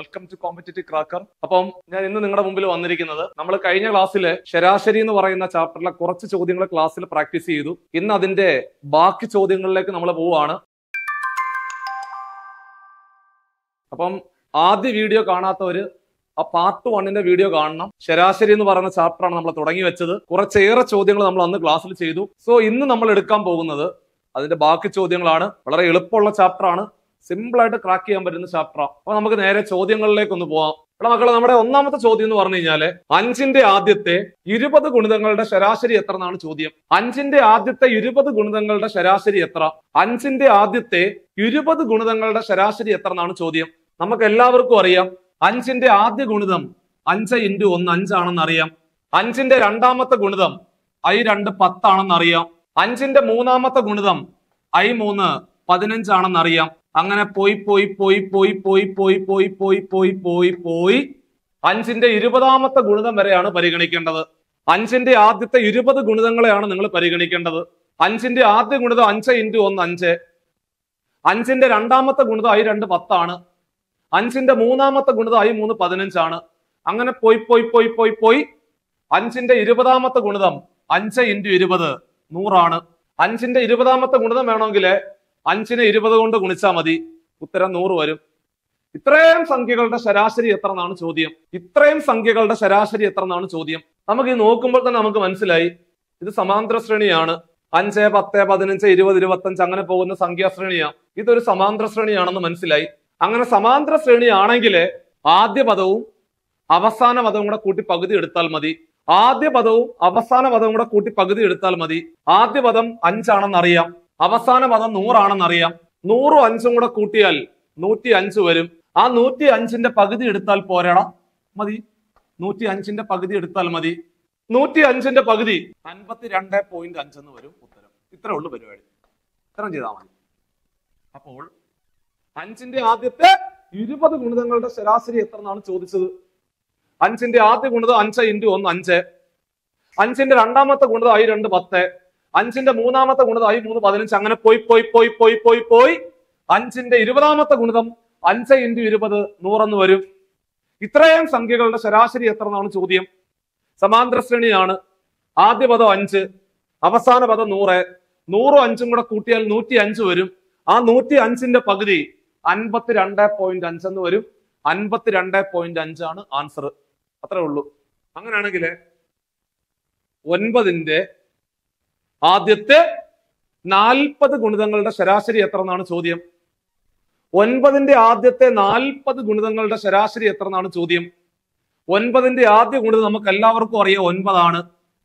welcome to competitive cracker അപ്പം ഞാൻ ഇന്ന് നിങ്ങളുടെ മുമ്പിൽ വന്നിരിക്കുന്നത് നമ്മൾ കഴിഞ്ഞ ക്ലാസ്സിൽ ശരാശരി എന്ന് പറയുന്ന ചാപ്റ്ററിലെ കുറച്ച് ചോദ്യങ്ങൾ ക്ലാസ്സിൽ പ്രാക്ടീസ് ചെയ്തു ഇന്ന് അതിന്റെ ബാക്കി ചോദ്യങ്ങളിലേക്ക് നമ്മൾ പോവാണ് അപ്പം ആദ്യ വീഡിയോ കാണാത്തവര് ആ പാർട്ട് വണ്ണിന്റെ വീഡിയോ കാണണം ശരാശരി എന്ന് പറയുന്ന ചാപ്റ്ററാണ് നമ്മൾ തുടങ്ങി വെച്ചത് കുറച്ചേറെ ചോദ്യങ്ങൾ നമ്മൾ അന്ന് ക്ലാസ്സിൽ ചെയ്തു സോ ഇന്ന് നമ്മൾ എടുക്കാൻ പോകുന്നത് അതിന്റെ ബാക്കി ചോദ്യങ്ങളാണ് വളരെ എളുപ്പമുള്ള ചാപ്റ്റർ ആണ് സിമ്പിൾ ആയിട്ട് ക്രാക്ക് ചെയ്യാൻ പറ്റുന്ന ചാപ്റ്ററാണ് അപ്പൊ നമുക്ക് നേരെ ചോദ്യങ്ങളിലേക്ക് ഒന്ന് പോവാം ഇവിടെ മക്കളെ നമ്മുടെ ഒന്നാമത്തെ ചോദ്യം എന്ന് പറഞ്ഞു കഴിഞ്ഞാല് അഞ്ചിന്റെ ആദ്യത്തെ ഇരുപത് ഗുണിതങ്ങളുടെ ശരാശരി എത്ര എന്നാണ് ചോദ്യം അഞ്ചിന്റെ ആദ്യത്തെ ഇരുപത് ഗുണിതങ്ങളുടെ ശരാശരി എത്ര അഞ്ചിന്റെ ആദ്യത്തെ ഇരുപത് ഗുണിതങ്ങളുടെ ശരാശരി എത്ര എന്നാണ് ചോദ്യം നമുക്ക് എല്ലാവർക്കും അറിയാം അഞ്ചിന്റെ ആദ്യ ഗുണിതം അഞ്ച് ഇൻറ്റു ഒന്ന് അഞ്ചാണെന്ന് അറിയാം അഞ്ചിന്റെ രണ്ടാമത്തെ ഗുണിതം ഐ രണ്ട് പത്താണെന്ന് അറിയാം അഞ്ചിന്റെ മൂന്നാമത്തെ ഗുണിതം ഐ മൂന്ന് പതിനഞ്ചാണെന്ന് അറിയാം അങ്ങനെ പോയി പോയി പോയി പോയി പോയി പോയി പോയി പോയി പോയി പോയി പോയി അഞ്ചിന്റെ ഇരുപതാമത്തെ ഗുണിതം വരെയാണ് പരിഗണിക്കേണ്ടത് അഞ്ചിന്റെ ആദ്യത്തെ ഇരുപത് ഗുണിതങ്ങളെയാണ് നിങ്ങൾ പരിഗണിക്കേണ്ടത് അഞ്ചിന്റെ ആദ്യ ഗുണിതം അഞ്ച് ഇൻറ്റു ഒന്ന് അഞ്ച് അഞ്ചിന്റെ രണ്ടാമത്തെ ഗുണിതം ഐ രണ്ട് പത്താണ് അഞ്ചിന്റെ മൂന്നാമത്തെ ഗുണിതം ഐ മൂന്ന് പതിനഞ്ചാണ് അങ്ങനെ പോയി പോയി പോയി പോയി പോയി അഞ്ചിന്റെ ഇരുപതാമത്തെ ഗുണിതം അഞ്ച് ഇൻറ്റു ഇരുപത് നൂറാണ് അഞ്ചിന്റെ ഇരുപതാമത്തെ ഗുണിതം വേണമെങ്കിൽ അഞ്ചിനെ ഇരുപത് കൊണ്ട് ഗുണിച്ചാൽ മതി ഉത്തരം നൂറ് വരും ഇത്രയും സംഖ്യകളുടെ ശരാശരി എത്ര എന്നാണ് ചോദ്യം ഇത്രയും സംഖ്യകളുടെ ശരാശരി എത്ര എന്നാണ് ചോദ്യം നമുക്ക് ഇത് നോക്കുമ്പോൾ തന്നെ നമുക്ക് മനസ്സിലായി ഇത് സമാന്തര ശ്രേണിയാണ് അഞ്ച് പത്ത് പതിനഞ്ച് ഇരുപത് ഇരുപത്തഞ്ച് അങ്ങനെ പോകുന്ന സംഖ്യാശ്രേണിയാണ് ഇതൊരു സമാന്തര ശ്രേണിയാണെന്ന് മനസ്സിലായി അങ്ങനെ സമാന്തര ശ്രേണി ആണെങ്കിൽ ആദ്യ പദവും അവസാന പദവും കൂടെ കൂട്ടി പകുതി എടുത്താൽ മതി ആദ്യ പദവും അവസാന പദവും കൂടെ കൂട്ടി പകുതി എടുത്താൽ മതി ആദ്യ പദം അഞ്ചാണെന്ന് അറിയാം അവസാന പദം നൂറാണെന്ന് അറിയാം നൂറും അഞ്ചും കൂടെ കൂട്ടിയാൽ നൂറ്റി അഞ്ച് വരും ആ നൂറ്റി അഞ്ചിന്റെ പകുതി എടുത്താൽ പോരാടാ മതി നൂറ്റി അഞ്ചിന്റെ പകുതി എടുത്താൽ മതി നൂറ്റി അഞ്ചിന്റെ പകുതി അൻപത്തിരണ്ട് പോയിന്റ് അഞ്ചെന്ന് വരും ഉത്തരം ഇത്രേ ഉള്ളൂ പരിപാടി ഇത്രയും ചെയ്താൽ മതി അപ്പോൾ അഞ്ചിന്റെ ആദ്യത്തെ ഇരുപത് ഗുണിതങ്ങളുടെ ശരാശരി എത്ര എന്നാണ് ചോദിച്ചത് അഞ്ചിന്റെ ആദ്യ ഗുണിതം അഞ്ച് ഇൻറ്റു ഒന്ന് അഞ്ച് അഞ്ചിന്റെ രണ്ടാമത്തെ ഗുണിതം ഐ രണ്ട് പത്ത് അഞ്ചിന്റെ മൂന്നാമത്തെ ഗുണിതം ഐ മൂന്ന് പതിനഞ്ച് അങ്ങനെ പോയി പോയി പോയി പോയി പോയി പോയി അഞ്ചിന്റെ ഇരുപതാമത്തെ ഗുണിതം അഞ്ച് ഇൻറ്റു ഇരുപത് നൂറെന്ന് വരും ഇത്രയും സംഖ്യകളുടെ ശരാശരി എത്ര എന്നാണ് ചോദ്യം സമാന്തര ശ്രേണിയാണ് ആദ്യ പദം അഞ്ച് അവസാന പദം നൂറ് നൂറും അഞ്ചും കൂടെ കൂട്ടിയാൽ നൂറ്റി അഞ്ച് വരും ആ നൂറ്റി അഞ്ചിന്റെ പകുതി അൻപത്തിരണ്ട് പോയിന്റ് അഞ്ചെന്ന് വരും അൻപത്തിരണ്ട് പോയിന്റ് അഞ്ചാണ് ആൻസർ അത്രേ ഉള്ളൂ അങ്ങനെയാണെങ്കിൽ ഒൻപതിന്റെ ആദ്യത്തെ നാൽപ്പത് ഗുണിതങ്ങളുടെ ശരാശരി എത്ര എന്നാണ് ചോദ്യം ഒൻപതിന്റെ ആദ്യത്തെ നാൽപ്പത് ഗുണിതങ്ങളുടെ ശരാശരി എത്ര എന്നാണ് ചോദ്യം ഒൻപതിന്റെ ആദ്യ ഗുണിതം നമുക്ക് എല്ലാവർക്കും അറിയാം ഒൻപതാണ്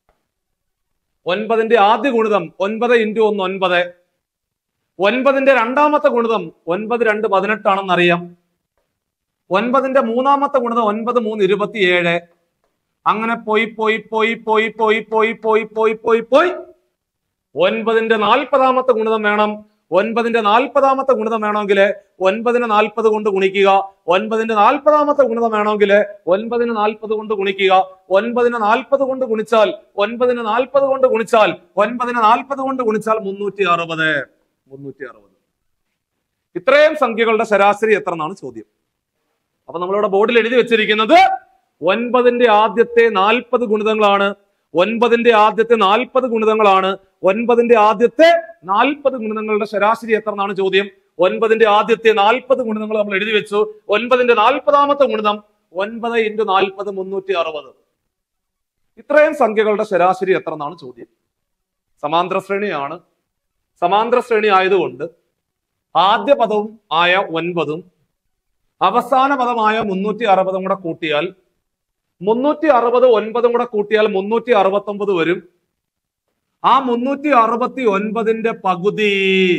ഒൻപതിന്റെ ആദ്യ ഗുണിതം ഒൻപത് ഇൻറ്റു ഒന്ന് ഒൻപത് ഒൻപതിന്റെ രണ്ടാമത്തെ ഗുണിതം ഒൻപത് രണ്ട് പതിനെട്ടാണെന്ന് അറിയാം ഒൻപതിന്റെ മൂന്നാമത്തെ ഗുണിതം ഒൻപത് മൂന്ന് ഇരുപത്തിയേഴ് അങ്ങനെ പോയി പോയി പോയി പോയി പോയി പോയി പോയി പോയി പോയി പോയി ഒൻപതിന്റെ നാൽപ്പതാമത്തെ ഗുണിതം വേണം ഒൻപതിന്റെ നാൽപ്പതാമത്തെ ഗുണിതം വേണമെങ്കിൽ ഒൻപതിന് നാൽപ്പത് കൊണ്ട് ഗുണിക്കുക ഒൻപതിന്റെ നാൽപ്പതാമത്തെ ഗുണിതം വേണമെങ്കിൽ ഒൻപതിന് നാൽപ്പത് കൊണ്ട് ഗുണിക്കുക ഒൻപതിന് നാൽപ്പത് കൊണ്ട് ഗുണിച്ചാൽ ഒൻപതിന് നാൽപ്പത് കൊണ്ട് ഗുണിച്ചാൽ ഒൻപതിന് നാൽപ്പത് കൊണ്ട് ഗുണിച്ചാൽ മുന്നൂറ്റി അറുപത് മുന്നൂറ്റി അറുപത് ഇത്രയും സംഖ്യകളുടെ ശരാശരി എത്ര എന്നാണ് ചോദ്യം അപ്പൊ നമ്മളിവിടെ ബോർഡിൽ എഴുതി വെച്ചിരിക്കുന്നത് ഒൻപതിന്റെ ആദ്യത്തെ നാൽപ്പത് ഗുണിതങ്ങളാണ് ഒൻപതിന്റെ ആദ്യത്തെ നാൽപ്പത് ഗുണിതങ്ങളാണ് ഒൻപതിന്റെ ആദ്യത്തെ നാൽപ്പത് ഗുണിതങ്ങളുടെ ശരാശരി എത്ര എന്നാണ് ചോദ്യം ഒൻപതിന്റെ ആദ്യത്തെ നാൽപ്പത് ഗുണിതങ്ങൾ നമ്മൾ എഴുതി വെച്ചു ഒൻപതിന്റെ നാൽപ്പതാമത്തെ ഗുണിതം ഒൻപത് ഇൻറ്റു നാൽപ്പത് മുന്നൂറ്റി അറുപത് ഇത്രയും സംഖ്യകളുടെ ശരാശരി എത്ര എന്നാണ് ചോദ്യം സമാന്തര ശ്രേണിയാണ് സമാന്തര ശ്രേണി ആയതുകൊണ്ട് ആദ്യ പദവും ആയ ഒൻപതും അവസാന പദമായ മുന്നൂറ്റി അറുപതും കൂടെ കൂട്ടിയാൽ മുന്നൂറ്റി അറുപത് ഒൻപതും കൂടെ കൂട്ടിയാൽ മുന്നൂറ്റി അറുപത്തി ഒമ്പത് വരും ആ മുന്നൂറ്റി അറുപത്തി ഒൻപതിന്റെ പകുതി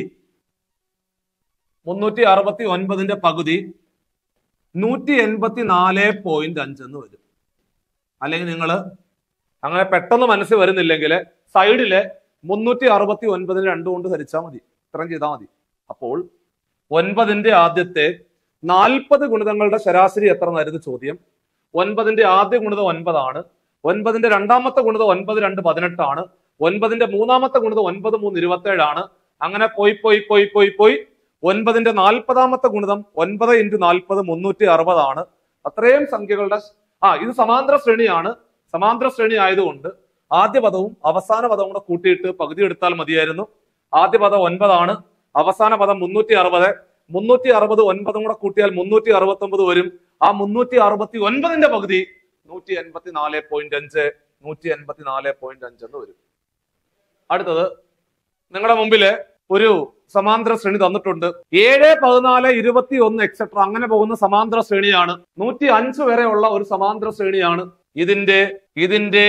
മുന്നൂറ്റി അറുപത്തി ഒൻപതിന്റെ പകുതി നൂറ്റി എൺപത്തി നാല് പോയിന്റ് അഞ്ചെന്ന് വരും അല്ലെങ്കിൽ നിങ്ങൾ അങ്ങനെ പെട്ടെന്ന് മനസ്സിൽ വരുന്നില്ലെങ്കിൽ സൈഡിലെ മുന്നൂറ്റി അറുപത്തി ഒൻപതിന് രണ്ടു കൊണ്ട് ഹരിച്ചാൽ മതി ഇത്രയും ചെയ്താൽ മതി അപ്പോൾ ഒൻപതിന്റെ ആദ്യത്തെ നാൽപ്പത് ഗുണിതങ്ങളുടെ ശരാശരി എത്ര എന്നായിരുന്നു ചോദ്യം ഒൻപതിന്റെ ആദ്യ ഗുണിതം ഒൻപതാണ് ഒൻപതിന്റെ രണ്ടാമത്തെ ഗുണിതം ഒൻപത് രണ്ട് പതിനെട്ടാണ് ഒൻപതിന്റെ മൂന്നാമത്തെ ഗുണിതം ഒൻപത് മൂന്ന് ഇരുപത്തേഴാണ് അങ്ങനെ പോയി പോയി പോയി പോയി പോയി ഒൻപതിന്റെ നാൽപ്പതാമത്തെ ഗുണിതം ഒൻപത് ഇൻറ്റു നാൽപ്പത് മുന്നൂറ്റി അറുപതാണ് അത്രയും സംഖ്യകളുടെ ആ ഇത് സമാന്തര ശ്രേണിയാണ് സമാന്തര ശ്രേണി ആയതുകൊണ്ട് ആദ്യ പദവും അവസാന പദവും കൂടെ കൂട്ടിയിട്ട് പകുതി എടുത്താൽ മതിയായിരുന്നു ആദ്യ പദം ഒൻപതാണ് അവസാന പദം മുന്നൂറ്റി അറുപത് മുന്നൂറ്റി അറുപത് ഒൻപതും കൂടെ കൂട്ടിയാൽ മുന്നൂറ്റി അറുപത്തി ഒമ്പത് വരും ആ മുന്നൂറ്റി അറുപത്തി ഒൻപതിന്റെ പകുതി നൂറ്റി എൺപത്തി നാല് പോയിന്റ് അഞ്ച് നൂറ്റി എൺപത്തി നാല് പോയിന്റ് അഞ്ച് എന്ന് വരും അടുത്തത് നിങ്ങളുടെ മുമ്പില് ഒരു സമാന്തര ശ്രേണി തന്നിട്ടുണ്ട് ഏഴ് പതിനാല് ഇരുപത്തി ഒന്ന് എക്സെട്ര അങ്ങനെ പോകുന്ന സമാന്തര ശ്രേണിയാണ് നൂറ്റി അഞ്ച് വരെയുള്ള ഒരു സമാന്തര ശ്രേണിയാണ് ഇതിന്റെ ഇതിന്റെ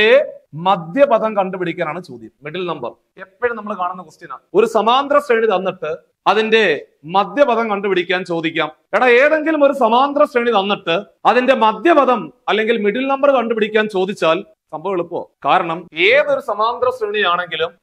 മധ്യപദം കണ്ടുപിടിക്കാനാണ് ചോദ്യം മിഡിൽ നമ്പർ എപ്പോഴും നമ്മൾ കാണുന്ന ക്വസ്റ്റ്യൻ ആണ് ഒരു സമാന്തര ശ്രേണി തന്നിട്ട് അതിന്റെ മധ്യപദം കണ്ടുപിടിക്കാൻ ചോദിക്കാം എടാ ഏതെങ്കിലും ഒരു സമാന്തര ശ്രേണി തന്നിട്ട് അതിന്റെ മധ്യപദം അല്ലെങ്കിൽ മിഡിൽ നമ്പർ കണ്ടുപിടിക്കാൻ ചോദിച്ചാൽ സംഭവം എളുപ്പമോ കാരണം ഏതൊരു സമാന്തര ശ്രേണിയാണെങ്കിലും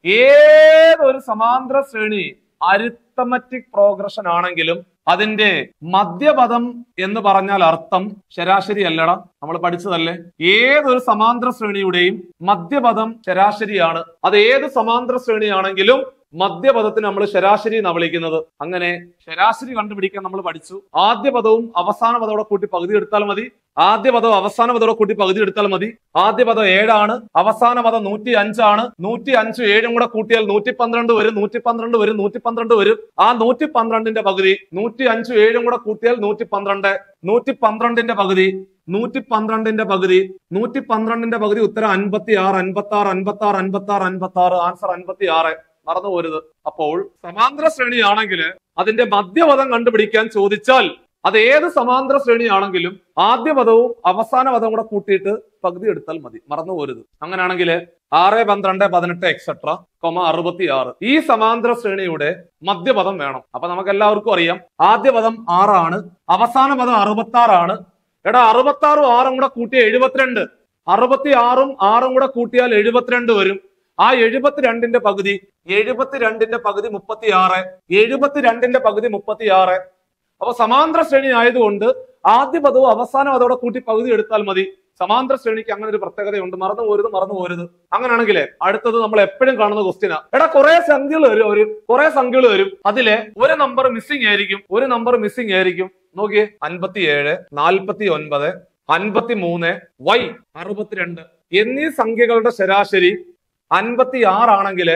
ഏതൊരു സമാന്തര ശ്രേണി അരിത്തമറ്റിക് പ്രോഗ്രഷൻ ആണെങ്കിലും അതിന്റെ മധ്യപദം എന്ന് പറഞ്ഞാൽ അർത്ഥം ശരാശരി അല്ലടാ നമ്മൾ പഠിച്ചതല്ലേ ഏതൊരു സമാന്തര ശ്രേണിയുടെയും മധ്യപദം ശരാശരിയാണ് അത് ഏത് സമാന്തര ശ്രേണിയാണെങ്കിലും മധ്യപദത്തിന് നമ്മൾ ശരാശരി എന്നാണ് വിളിക്കുന്നത് അങ്ങനെ ശരാശരി കണ്ടുപിടിക്കാൻ നമ്മൾ പഠിച്ചു ആദ്യ പദവും അവസാന പദത്തോടെ കൂട്ടി പകുതി എടുത്താൽ മതി ആദ്യ പദവും അവസാന പദത്തോടെ കൂട്ടി പകുതി എടുത്താൽ മതി ആദ്യ പദം ഏഴാണ് അവസാന പദം നൂറ്റി അഞ്ചാണ് നൂറ്റി അഞ്ച് ഏഴും കൂടെ കൂട്ടിയാൽ നൂറ്റി പന്ത്രണ്ട് വരും നൂറ്റി പന്ത്രണ്ട് വരും നൂറ്റി പന്ത്രണ്ട് വരും ആ നൂറ്റി പന്ത്രണ്ടിന്റെ പകുതി നൂറ്റി അഞ്ച് ഏഴും കൂടെ കൂട്ടിയാൽ നൂറ്റി പന്ത്രണ്ട് നൂറ്റി പന്ത്രണ്ടിന്റെ പകുതി നൂറ്റി പന്ത്രണ്ടിന്റെ പകുതി നൂറ്റി പന്ത്രണ്ടിന്റെ പകുതി ഉത്തരം അൻപത്തി ആറ് അൻപത്തി ആറ് അൻപത്തി ആറ് അൻപത്തി ആറ് അൻപത്തി ആറ് ആൻസർ അൻപത്തി ആറ് മറന്നു പോരുത് അപ്പോൾ സമാന്തര ശ്രേണിയാണെങ്കിൽ അതിന്റെ മധ്യപദം കണ്ടുപിടിക്കാൻ ചോദിച്ചാൽ അത് ഏത് സമാന്തര ശ്രേണിയാണെങ്കിലും ആദ്യ പദവും അവസാന പദവും കൂടെ കൂട്ടിയിട്ട് പകുതി എടുത്താൽ മതി മറന്നു പോരുത് അങ്ങനെയാണെങ്കിൽ ആറ് പന്ത്രണ്ട് പതിനെട്ട് എക്സെട്ര കൊമ അറുപത്തി ആറ് ഈ സമാന്തര ശ്രേണിയുടെ മധ്യപദം വേണം അപ്പൊ നമുക്ക് എല്ലാവർക്കും അറിയാം ആദ്യ പദം ആറാണ് അവസാന പദം അറുപത്തി ആറാണ് എടാ അറുപത്തി ആറും ആറും കൂടെ കൂട്ടിയ എഴുപത്തിരണ്ട് അറുപത്തി ആറും ആറും കൂടെ കൂട്ടിയാൽ എഴുപത്തിരണ്ട് വരും ആ എഴുപത്തിരണ്ടിന്റെ പകുതി എഴുപത്തിരണ്ടിന്റെ പകുതി മുപ്പത്തി ആറ് എഴുപത്തിരണ്ടിന്റെ പകുതി മുപ്പത്തി ആറ് അപ്പൊ സമാന്തര ശ്രേണി ആയതുകൊണ്ട് ആദ്യ പദവും അവസാന പദത്തോടെ കൂട്ടി പകുതി എടുത്താൽ മതി സമാന്തര ശ്രേണിക്ക് അങ്ങനെ ഒരു പ്രത്യേകതയുണ്ട് മറന്നു പോരുത് മറന്നു പോരുത് അങ്ങനെയാണെങ്കിലേ അടുത്തത് നമ്മൾ എപ്പോഴും കാണുന്ന ക്വസ്റ്റ്യനാ എടാ കുറെ സംഖ്യകൾ വരും ഒരു കുറെ സംഖ്യകൾ വരും അതിലെ ഒരു നമ്പർ മിസ്സിംഗ് ആയിരിക്കും ഒരു നമ്പർ മിസ്സിംഗ് ആയിരിക്കും നോക്കിയേ അൻപത്തി ഏഴ് നാൽപ്പത്തി ഒൻപത് അൻപത്തി മൂന്ന് വൈ അറുപത്തിരണ്ട് എന്നീ സംഖ്യകളുടെ ശരാശരി അൻപത്തി ആറാണെങ്കിൽ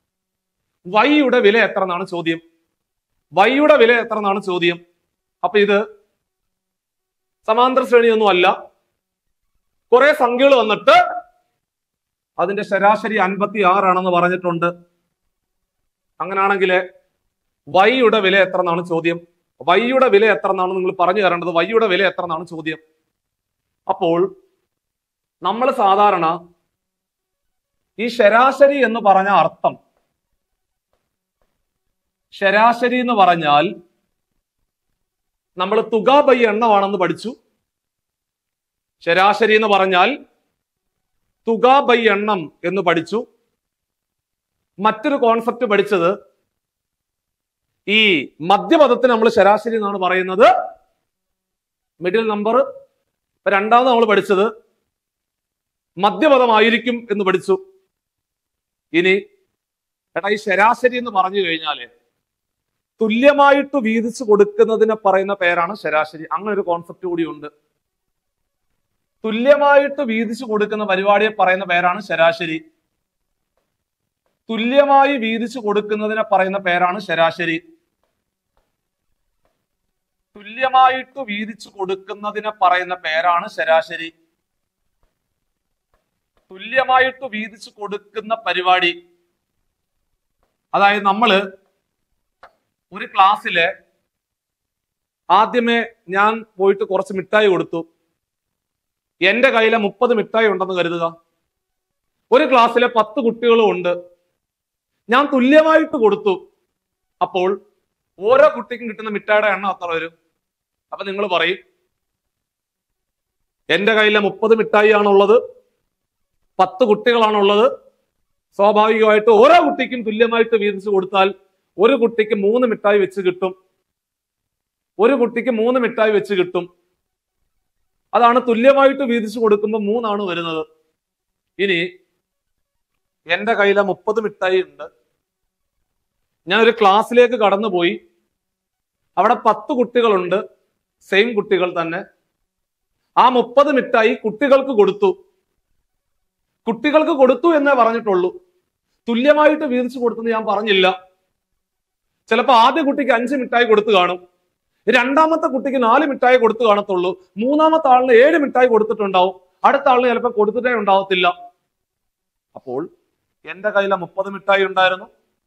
വൈയുടെ വില എത്ര എന്നാണ് ചോദ്യം വൈയുടെ വില എത്ര എന്നാണ് ചോദ്യം അപ്പൊ ഇത് സമാന്തര ശ്രേണിയൊന്നും അല്ല കുറെ സംഖ്യകൾ വന്നിട്ട് അതിന്റെ ശരാശരി അൻപത്തി ആറാണെന്ന് പറഞ്ഞിട്ടുണ്ട് അങ്ങനെയാണെങ്കിൽ വൈയുടെ വില എത്ര എന്നാണ് ചോദ്യം വൈയുടെ വില എത്ര എന്നാണ് നിങ്ങൾ പറഞ്ഞു തരേണ്ടത് വൈയുടെ വില എത്ര എന്നാണ് ചോദ്യം അപ്പോൾ നമ്മൾ സാധാരണ ഈ ശരാശരി എന്ന് പറഞ്ഞ അർത്ഥം ശരാശരി എന്ന് പറഞ്ഞാൽ നമ്മൾ തുക ബൈ എണ്ണമാണെന്ന് പഠിച്ചു ശരാശരി എന്ന് പറഞ്ഞാൽ തുക ബൈ എണ്ണം എന്ന് പഠിച്ചു മറ്റൊരു കോൺസെപ്റ്റ് പഠിച്ചത് ഈ മധ്യപദത്തിന് നമ്മൾ ശരാശരി എന്നാണ് പറയുന്നത് മിഡിൽ നമ്പർ രണ്ടാമത് നമ്മൾ പഠിച്ചത് മധ്യപദമായിരിക്കും എന്ന് പഠിച്ചു ഇനി എടാ ഈ ശരാശരി എന്ന് പറഞ്ഞു കഴിഞ്ഞാല് തുല്യമായിട്ട് വീതിച്ചു കൊടുക്കുന്നതിനെ പറയുന്ന പേരാണ് ശരാശരി അങ്ങനെ ഒരു കോൺസെപ്റ്റ് കൂടിയുണ്ട് തുല്യമായിട്ട് വീതിച്ചു കൊടുക്കുന്ന പരിപാടിയെ പറയുന്ന പേരാണ് ശരാശരി തുല്യമായി വീതിച്ചു കൊടുക്കുന്നതിനെ പറയുന്ന പേരാണ് ശരാശരി തുല്യമായിട്ട് വീതിച്ചു കൊടുക്കുന്നതിനെ പറയുന്ന പേരാണ് ശരാശരി തുല്യമായിട്ട് വീതിച്ചു കൊടുക്കുന്ന പരിപാടി അതായത് നമ്മള് ഒരു ക്ലാസ്സില് ആദ്യമേ ഞാൻ പോയിട്ട് കുറച്ച് മിഠായി കൊടുത്തു എന്റെ കയ്യിലെ മുപ്പത് മിഠായി ഉണ്ടെന്ന് കരുതുക ഒരു ക്ലാസ്സിലെ പത്ത് കുട്ടികളും ഉണ്ട് ഞാൻ തുല്യമായിട്ട് കൊടുത്തു അപ്പോൾ ഓരോ കുട്ടിക്കും കിട്ടുന്ന മിഠായിയുടെ എണ്ണം എത്ര വരും അപ്പൊ നിങ്ങൾ പറയും എന്റെ കയ്യിലെ മുപ്പത് മിഠായി ആണുള്ളത് പത്ത് കുട്ടികളാണുള്ളത് സ്വാഭാവികമായിട്ട് ഓരോ കുട്ടിക്കും തുല്യമായിട്ട് വീതിച്ചു കൊടുത്താൽ ഒരു കുട്ടിക്ക് മൂന്ന് മിഠായി വെച്ച് കിട്ടും ഒരു കുട്ടിക്ക് മൂന്ന് മിഠായി വെച്ച് കിട്ടും അതാണ് തുല്യമായിട്ട് വീതിച്ചു കൊടുക്കുമ്പോൾ മൂന്നാണ് വരുന്നത് ഇനി എന്റെ കയ്യിലെ മുപ്പത് മിഠായി ഉണ്ട് ഞാൻ ഒരു ക്ലാസ്സിലേക്ക് കടന്നുപോയി അവിടെ പത്ത് കുട്ടികളുണ്ട് സെയിം കുട്ടികൾ തന്നെ ആ മുപ്പത് മിഠായി കുട്ടികൾക്ക് കൊടുത്തു കുട്ടികൾക്ക് കൊടുത്തു എന്നേ പറഞ്ഞിട്ടുള്ളൂ തുല്യമായിട്ട് വീതിച്ചു കൊടുത്തെന്ന് ഞാൻ പറഞ്ഞില്ല ചിലപ്പോ ആദ്യ കുട്ടിക്ക് അഞ്ച് മിഠായി കൊടുത്തു കാണും രണ്ടാമത്തെ കുട്ടിക്ക് നാല് മിഠായി കൊടുത്തു കാണത്തുള്ളൂ മൂന്നാമത്തെ ആളിന് ഏഴ് മിഠായി കൊടുത്തിട്ടുണ്ടാവും അടുത്ത ആളിന് ചിലപ്പോൾ കൊടുത്തിട്ടേ ഉണ്ടാവത്തില്ല അപ്പോൾ എന്റെ കയ്യിലെ മുപ്പത് മിഠായി ഉണ്ടായിരുന്നു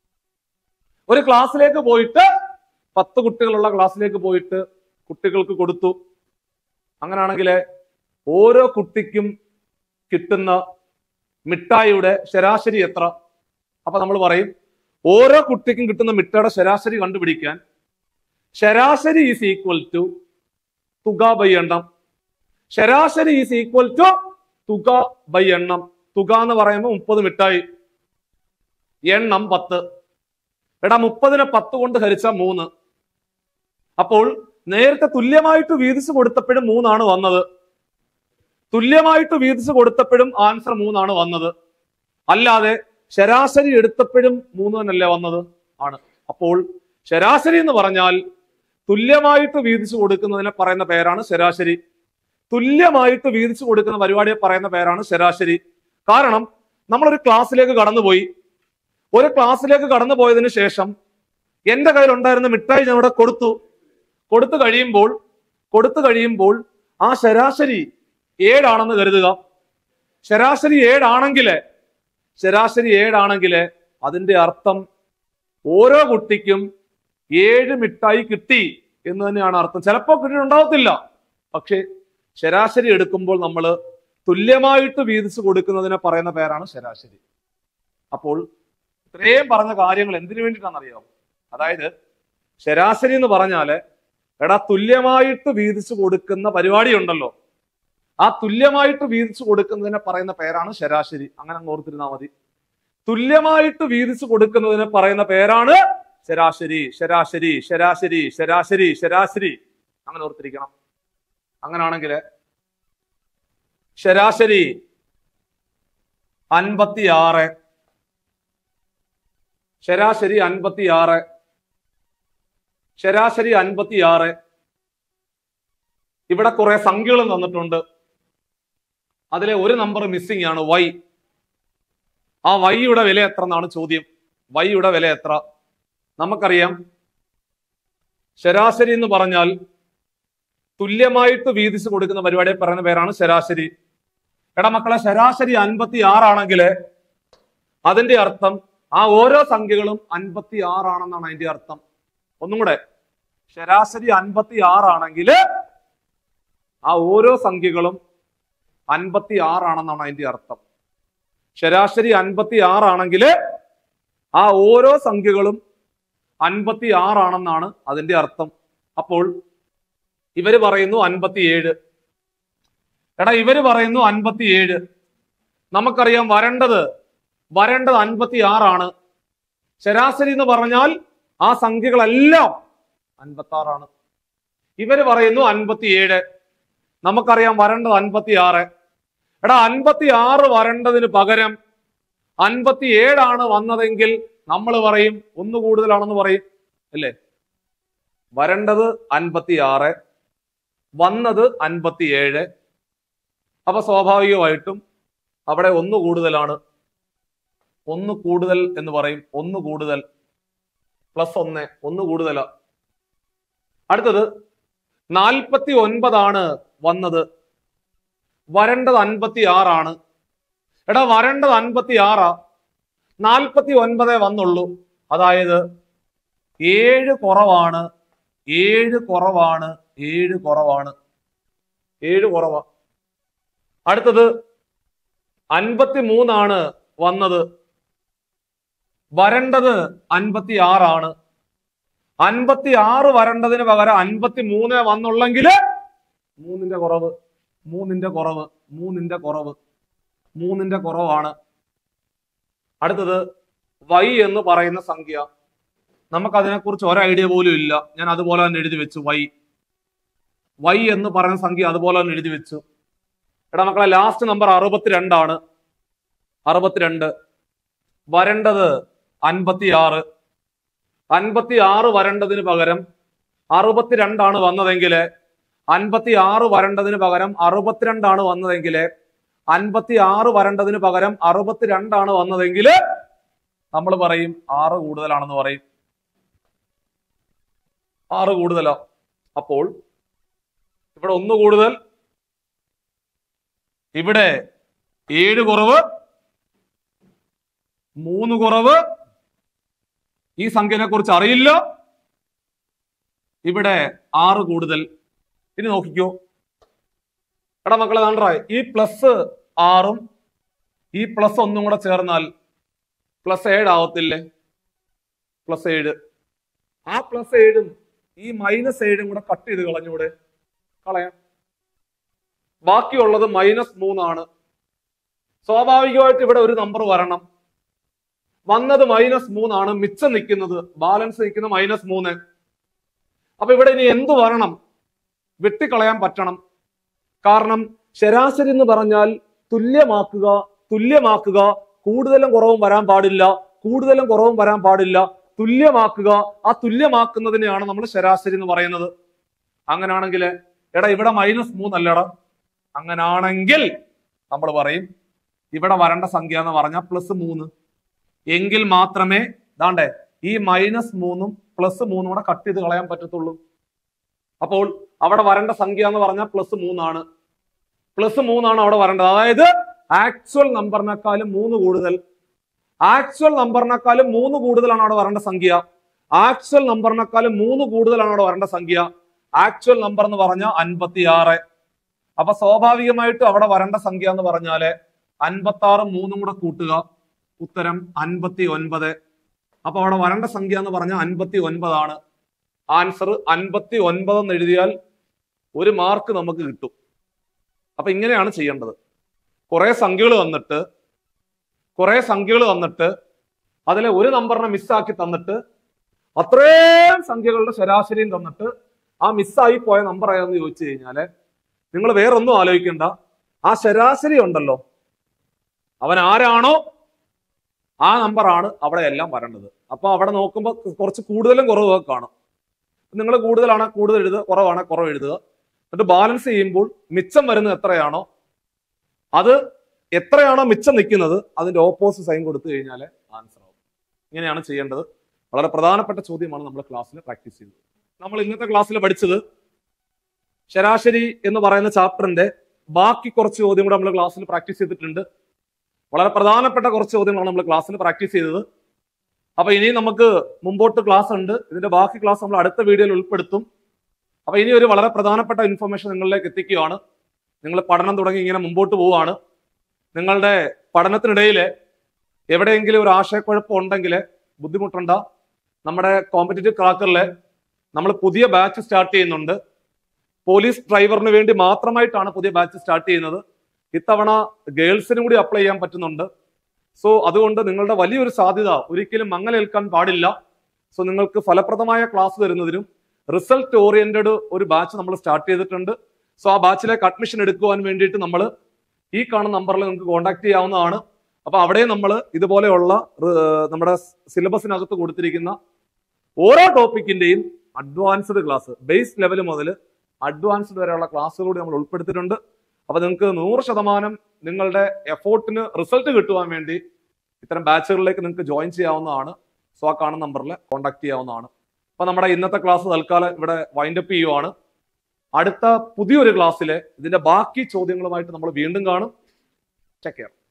ഒരു ക്ലാസ്സിലേക്ക് പോയിട്ട് പത്ത് കുട്ടികളുള്ള ക്ലാസ്സിലേക്ക് പോയിട്ട് കുട്ടികൾക്ക് കൊടുത്തു അങ്ങനെയാണെങ്കിൽ ഓരോ കുട്ടിക്കും കിട്ടുന്ന മിഠായിയുടെ ശരാശരി എത്ര അപ്പൊ നമ്മൾ പറയും ഓരോ കുട്ടിക്കും കിട്ടുന്ന മിഠായിയുടെ ശരാശരി കണ്ടുപിടിക്കാൻ ശരാശരി ഈസ് ഈക്വൽ ടു തുക ബൈ എണ്ണം ശരാശരി ഈസ് ഈക്വൽ ടു തുക ബൈ എണ്ണം തുക എന്ന് പറയുമ്പോൾ മുപ്പത് മിഠായി എണ്ണം പത്ത് എടാ മുപ്പതിനെ പത്ത് കൊണ്ട് ഹരിച്ച മൂന്ന് അപ്പോൾ നേരത്തെ തുല്യമായിട്ട് വീതിച്ചു കൊടുത്തപ്പോഴും മൂന്നാണ് വന്നത് തുല്യമായിട്ട് വീതിച്ചു കൊടുത്തപ്പോഴും ആൻസർ മൂന്നാണ് വന്നത് അല്ലാതെ ശരാശരി എടുത്തപ്പോഴും മൂന്ന് തന്നെയല്ലേ വന്നത് ആണ് അപ്പോൾ ശരാശരി എന്ന് പറഞ്ഞാൽ തുല്യമായിട്ട് വീതിച്ചു കൊടുക്കുന്നതിനെ പറയുന്ന പേരാണ് ശരാശരി തുല്യമായിട്ട് വീതിച്ചു കൊടുക്കുന്ന പരിപാടിയെ പറയുന്ന പേരാണ് ശരാശരി കാരണം നമ്മളൊരു ക്ലാസ്സിലേക്ക് കടന്നുപോയി ഒരു ക്ലാസ്സിലേക്ക് കടന്നു പോയതിനു ശേഷം എന്റെ കയ്യിൽ ഉണ്ടായിരുന്ന മിഠായി ഞാൻ ഇവിടെ കൊടുത്തു കൊടുത്തു കഴിയുമ്പോൾ കൊടുത്തു കഴിയുമ്പോൾ ആ ശരാശരി ഏഴാണെന്ന് കരുതുക ശരാശരി ഏഴാണെങ്കില് ശരാശരി ഏഴാണെങ്കില് അതിന്റെ അർത്ഥം ഓരോ കുട്ടിക്കും ഏഴ് മിഠായി കിട്ടി എന്ന് തന്നെയാണ് അർത്ഥം ചിലപ്പോൾ കിട്ടിയിട്ടുണ്ടാവത്തില്ല പക്ഷെ ശരാശരി എടുക്കുമ്പോൾ നമ്മൾ തുല്യമായിട്ട് വീതിച്ചു കൊടുക്കുന്നതിനെ പറയുന്ന പേരാണ് ശരാശരി അപ്പോൾ ഇത്രയും പറഞ്ഞ കാര്യങ്ങൾ എന്തിനു വേണ്ടിയിട്ടാണെന്നറിയാമോ അതായത് ശരാശരി എന്ന് പറഞ്ഞാല് എടാ തുല്യമായിട്ട് വീതിച്ചു കൊടുക്കുന്ന പരിപാടി ഉണ്ടല്ലോ ആ തുല്യമായിട്ട് വീതിച്ചു കൊടുക്കുന്നതിനെ പറയുന്ന പേരാണ് ശരാശരി അങ്ങനെ അങ്ങ് ഓർത്തിരുന്നാൽ മതി തുല്യമായിട്ട് വീതിച്ചു കൊടുക്കുന്നതിനെ പറയുന്ന പേരാണ് ശരാശരി ശരാശരി ശരാശരി ശരാശരി ശരാശരി അങ്ങനെ ഓർത്തിരിക്കണം അങ്ങനാണെങ്കിൽ ശരാശരി അൻപത്തിയാറ് ശരാശരി അൻപത്തിയാറ് ശരാശരി അൻപത്തിയാറ് ഇവിടെ കുറെ സംഖ്യകൾ തന്നിട്ടുണ്ട് അതിലെ ഒരു നമ്പർ മിസ്സിംഗ് ആണ് വൈ ആ വൈയുടെ വില എത്ര എന്നാണ് ചോദ്യം വൈയുടെ വില എത്ര നമുക്കറിയാം ശരാശരി എന്ന് പറഞ്ഞാൽ തുല്യമായിട്ട് വീതിച്ചു കൊടുക്കുന്ന പരിപാടിയെ പറയുന്ന പേരാണ് ശരാശരി എടാ മക്കളെ ശരാശരി അൻപത്തി ആറാണെങ്കിൽ അതിന്റെ അർത്ഥം ആ ഓരോ സംഖ്യകളും അൻപത്തി ആറാണെന്നാണ് അതിന്റെ അർത്ഥം ഒന്നും കൂടെ ശരാശരി അൻപത്തി ആറാണെങ്കിൽ ആ ഓരോ സംഖ്യകളും അൻപത്തി ആറാണെന്നാണ് അതിന്റെ അർത്ഥം ശരാശരി അൻപത്തി ആറാണെങ്കിൽ ആ ഓരോ സംഖ്യകളും അൻപത്തി ആറാണെന്നാണ് അതിന്റെ അർത്ഥം അപ്പോൾ ഇവര് പറയുന്നു അൻപത്തിയേഴ് എടാ ഇവര് പറയുന്നു അൻപത്തിയേഴ് നമുക്കറിയാം വരേണ്ടത് വരേണ്ടത് അൻപത്തി ആറാണ് ശരാശരി എന്ന് പറഞ്ഞാൽ ആ സംഖ്യകളെല്ലാം അൻപത്തി ആറാണ് ഇവര് പറയുന്നു അൻപത്തിയേഴ് നമുക്കറിയാം വരേണ്ടത് അൻപത്തി ആറ് എടാ അൻപത്തി ആറ് വരേണ്ടതിന് പകരം അൻപത്തി ഏഴാണ് വന്നതെങ്കിൽ നമ്മൾ പറയും ഒന്ന് കൂടുതലാണെന്ന് പറയും അല്ലേ വരേണ്ടത് അൻപത്തി ആറ് വന്നത് അൻപത്തിയേഴ് അപ്പൊ സ്വാഭാവികമായിട്ടും അവിടെ ഒന്ന് കൂടുതലാണ് ഒന്ന് കൂടുതൽ എന്ന് പറയും ഒന്ന് കൂടുതൽ പ്ലസ് ഒന്ന് ഒന്ന് കൂടുതലാ അടുത്തത് നാൽപ്പത്തി ഒൻപതാണ് വന്നത് വരേണ്ടത് അൻപത്തി ആറാണ് എടാ വരേണ്ടത് അൻപത്തി ആറാ നാൽപ്പത്തി ഒൻപതേ വന്നുള്ളൂ അതായത് ഏഴ് കുറവാണ് ഏഴ് കുറവാണ് ഏഴ് കുറവാണ് ഏഴ് കുറവാ അടുത്തത് അൻപത്തി മൂന്നാണ് വന്നത് വരേണ്ടത് അൻപത്തി ആറാണ് അൻപത്തി ആറ് വരേണ്ടതിന് പകരം അൻപത്തി മൂന്ന് വന്നുള്ളെങ്കിൽ മൂന്നിന്റെ കുറവ് മൂന്നിന്റെ കുറവ് മൂന്നിന്റെ കുറവ് മൂന്നിന്റെ കുറവാണ് അടുത്തത് വൈ എന്ന് പറയുന്ന സംഖ്യ നമുക്ക് അതിനെക്കുറിച്ച് ഒരു ഐഡിയ പോലും ഇല്ല ഞാൻ അതുപോലെ തന്നെ എഴുതി വെച്ചു വൈ വൈ എന്ന് പറയുന്ന സംഖ്യ അതുപോലെ തന്നെ എഴുതി വെച്ചു എടാ മക്കളെ ലാസ്റ്റ് നമ്പർ അറുപത്തിരണ്ടാണ് അറുപത്തിരണ്ട് വരേണ്ടത് അൻപത്തി ആറ് അൻപത്തി ആറ് വരേണ്ടതിന് പകരം അറുപത്തിരണ്ടാണ് വന്നതെങ്കിൽ അൻപത്തി ആറ് വരേണ്ടതിന് പകരം അറുപത്തിരണ്ടാണ് വന്നതെങ്കിൽ അൻപത്തി ആറ് വരേണ്ടതിന് പകരം അറുപത്തിരണ്ടാണ് വന്നതെങ്കിൽ നമ്മൾ പറയും ആറ് കൂടുതലാണെന്ന് പറയും ആറ് കൂടുതലാ അപ്പോൾ ഇവിടെ ഒന്ന് കൂടുതൽ ഇവിടെ ഏഴ് കുറവ് മൂന്ന് കുറവ് ഈ സംഖ്യനെ കുറിച്ച് അറിയില്ല ഇവിടെ ആറ് കൂടുതൽ ഇനി നോക്കിക്കോ എടാ മക്കളെ കണ്ടാ ഈ പ്ലസ് ആറും ഈ പ്ലസ് ഒന്നും കൂടെ ചേർന്നാൽ പ്ലസ് ഏഴ് ആവത്തില്ലേ പ്ലസ് ഏഴ് ആ പ്ലസ് ഏഴും ഈ മൈനസ് ഏഴും കൂടെ കട്ട് ചെയ്ത് കളഞ്ഞൂടെ കളയാം ബാക്കിയുള്ളത് മൈനസ് മൂന്നാണ് സ്വാഭാവികമായിട്ട് ഇവിടെ ഒരു നമ്പർ വരണം വന്നത് മൈനസ് മൂന്നാണ് മിച്ചം നിൽക്കുന്നത് ബാലൻസ് നിൽക്കുന്ന മൈനസ് മൂന്ന് അപ്പൊ ഇവിടെ ഇനി എന്ത് വരണം വെട്ടിക്കളയാൻ പറ്റണം കാരണം ശരാശരി എന്ന് പറഞ്ഞാൽ തുല്യമാക്കുക തുല്യമാക്കുക കൂടുതലും കുറവും വരാൻ പാടില്ല കൂടുതലും കുറവും വരാൻ പാടില്ല തുല്യമാക്കുക ആ തുല്യമാക്കുന്നതിനെയാണ് നമ്മൾ ശരാശരി എന്ന് പറയുന്നത് അങ്ങനാണെങ്കിൽ എടാ ഇവിടെ മൈനസ് മൂന്നല്ലടാ അങ്ങനാണെങ്കിൽ നമ്മൾ പറയും ഇവിടെ വരേണ്ട സംഖ്യ എന്ന് പറഞ്ഞാൽ പ്ലസ് മൂന്ന് എങ്കിൽ മാത്രമേ ദാണ്ടേ ഈ മൈനസ് മൂന്നും പ്ലസ് മൂന്നും കൂടെ കട്ട് ചെയ്ത് കളയാൻ പറ്റത്തുള്ളൂ അപ്പോൾ അവിടെ വരേണ്ട സംഖ്യ എന്ന് പറഞ്ഞാൽ പ്ലസ് മൂന്നാണ് പ്ലസ് മൂന്നാണ് അവിടെ വരേണ്ടത് അതായത് ആക്ച്വൽ നമ്പറിനേക്കാളും മൂന്ന് കൂടുതൽ ആക്ച്വൽ നമ്പറിനേക്കാളും മൂന്ന് കൂടുതലാണ് അവിടെ വരേണ്ട സംഖ്യ ആക്ച്വൽ നമ്പറിനേക്കാളും മൂന്ന് കൂടുതലാണ് അവിടെ വരേണ്ട സംഖ്യ ആക്ച്വൽ നമ്പർ എന്ന് പറഞ്ഞാൽ അൻപത്തി ആറ് അപ്പൊ സ്വാഭാവികമായിട്ടും അവിടെ വരേണ്ട സംഖ്യ എന്ന് പറഞ്ഞാല് അൻപത്തി ആറ് മൂന്നും കൂടെ കൂട്ടുക ഉത്തരം അൻപത്തി ഒൻപത് അപ്പൊ അവിടെ വരേണ്ട സംഖ്യ എന്ന് പറഞ്ഞാൽ അൻപത്തി ഒൻപതാണ് ആൻസർ അൻപത്തി ഒൻപത് എന്ന് എഴുതിയാൽ ഒരു മാർക്ക് നമുക്ക് കിട്ടും അപ്പൊ ഇങ്ങനെയാണ് ചെയ്യേണ്ടത് കുറെ സംഖ്യകൾ തന്നിട്ട് കുറെ സംഖ്യകൾ തന്നിട്ട് അതിലെ ഒരു നമ്പറിനെ മിസ്സാക്കി തന്നിട്ട് അത്രയും സംഖ്യകളുടെ ശരാശരിയും തന്നിട്ട് ആ മിസ്സായി പോയ നമ്പർ ഏതെന്ന് ചോദിച്ചു കഴിഞ്ഞാല് നിങ്ങൾ വേറൊന്നും ആലോചിക്കണ്ട ആ ശരാശരി ഉണ്ടല്ലോ അവൻ ആരാണോ ആ നമ്പറാണ് അവിടെ എല്ലാം വരേണ്ടത് അപ്പൊ അവിടെ നോക്കുമ്പോൾ കുറച്ച് കൂടുതലും കുറവൊക്കെ കാണും നിങ്ങൾ കൂടുതലാണ് കൂടുതൽ എഴുതുക കുറവാണ് കുറവ് എഴുതുക എന്നിട്ട് ബാലൻസ് ചെയ്യുമ്പോൾ മിച്ചം വരുന്നത് എത്രയാണോ അത് എത്രയാണോ മിച്ചം നിൽക്കുന്നത് അതിന്റെ ഓപ്പോസിറ്റ് സൈൻ കൊടുത്തു കഴിഞ്ഞാൽ ആൻസർ ആവും ഇങ്ങനെയാണ് ചെയ്യേണ്ടത് വളരെ പ്രധാനപ്പെട്ട ചോദ്യമാണ് നമ്മൾ ക്ലാസ്സിൽ പ്രാക്ടീസ് ചെയ്തത് നമ്മൾ ഇന്നത്തെ ക്ലാസ്സിൽ പഠിച്ചത് ശരാശരി എന്ന് പറയുന്ന ചാപ്റ്ററിന്റെ ബാക്കി കുറച്ച് ചോദ്യം കൂടെ നമ്മൾ ക്ലാസ്സിൽ പ്രാക്ടീസ് ചെയ്തിട്ടുണ്ട് വളരെ പ്രധാനപ്പെട്ട കുറച്ച് ചോദ്യങ്ങളാണ് നമ്മൾ ക്ലാസ്സിൽ പ്രാക്ടീസ് ചെയ്തത് അപ്പൊ ഇനി നമുക്ക് മുമ്പോട്ട് ക്ലാസ് ഉണ്ട് ഇതിന്റെ ബാക്കി ക്ലാസ് നമ്മൾ അടുത്ത വീഡിയോയിൽ ഉൾപ്പെടുത്തും അപ്പൊ ഇനി ഒരു വളരെ പ്രധാനപ്പെട്ട ഇൻഫർമേഷൻ നിങ്ങളിലേക്ക് എത്തിക്കുകയാണ് നിങ്ങൾ പഠനം തുടങ്ങി ഇങ്ങനെ മുമ്പോട്ട് പോവുകയാണ് നിങ്ങളുടെ പഠനത്തിനിടയിൽ എവിടെയെങ്കിലും ഒരു ആശയക്കുഴപ്പം ഉണ്ടെങ്കിൽ ബുദ്ധിമുട്ടുണ്ട നമ്മുടെ കോമ്പറ്റേറ്റീവ് ക്രാക്കറിൽ നമ്മൾ പുതിയ ബാച്ച് സ്റ്റാർട്ട് ചെയ്യുന്നുണ്ട് പോലീസ് ഡ്രൈവറിന് വേണ്ടി മാത്രമായിട്ടാണ് പുതിയ ബാച്ച് സ്റ്റാർട്ട് ചെയ്യുന്നത് ഇത്തവണ ഗേൾസിനും കൂടി അപ്ലൈ ചെയ്യാൻ പറ്റുന്നുണ്ട് സോ അതുകൊണ്ട് നിങ്ങളുടെ വലിയൊരു സാധ്യത ഒരിക്കലും മങ്ങലേൽക്കാൻ പാടില്ല സോ നിങ്ങൾക്ക് ഫലപ്രദമായ ക്ലാസ് തരുന്നതിനും റിസൾട്ട് ഓറിയന്റഡ് ഒരു ബാച്ച് നമ്മൾ സ്റ്റാർട്ട് ചെയ്തിട്ടുണ്ട് സോ ആ ബാച്ചിലേക്ക് അഡ്മിഷൻ എടുക്കുവാൻ വേണ്ടിയിട്ട് നമ്മൾ ഈ കാണുന്ന നമ്പറിൽ നിങ്ങൾക്ക് കോൺടാക്ട് ചെയ്യാവുന്നതാണ് അപ്പൊ അവിടെ നമ്മൾ ഇതുപോലെയുള്ള ഏർ, നമ്മുടെ സിലബസിനകത്ത് കൊടുത്തിരിക്കുന്ന ഓരോ ടോപ്പിക്കിന്റെയും അഡ്വാൻസ്ഡ് ക്ലാസ് ബേസ് ലെവൽ മുതൽ അഡ്വാൻസ്ഡ് വരെയുള്ള ക്ലാസ്സുകൾ കൂടി നമ്മൾ ഉൾപ്പെടുത്തിയിട്ടുണ്ട് അപ്പൊ നിങ്ങൾക്ക് നൂറ് ശതമാനം നിങ്ങളുടെ എഫോർട്ടിന് റിസൾട്ട് കിട്ടുവാൻ വേണ്ടി ഇത്തരം ബാച്ചുകളിലേക്ക് നിങ്ങൾക്ക് ജോയിൻ ചെയ്യാവുന്നതാണ് സോ ആ കാണുന്ന നമ്പറിൽ കോൺടാക്ട് ചെയ്യാവുന്നതാണ് അപ്പൊ നമ്മുടെ ഇന്നത്തെ ക്ലാസ് തൽക്കാലം ഇവിടെ വൈൻഡ് അപ്പ് ചെയ്യുവാണ് അടുത്ത പുതിയൊരു ക്ലാസ്സിലെ ഇതിന്റെ ബാക്കി ചോദ്യങ്ങളുമായിട്ട് നമ്മൾ വീണ്ടും കാണും ചെക്ക് ചെയ്യാം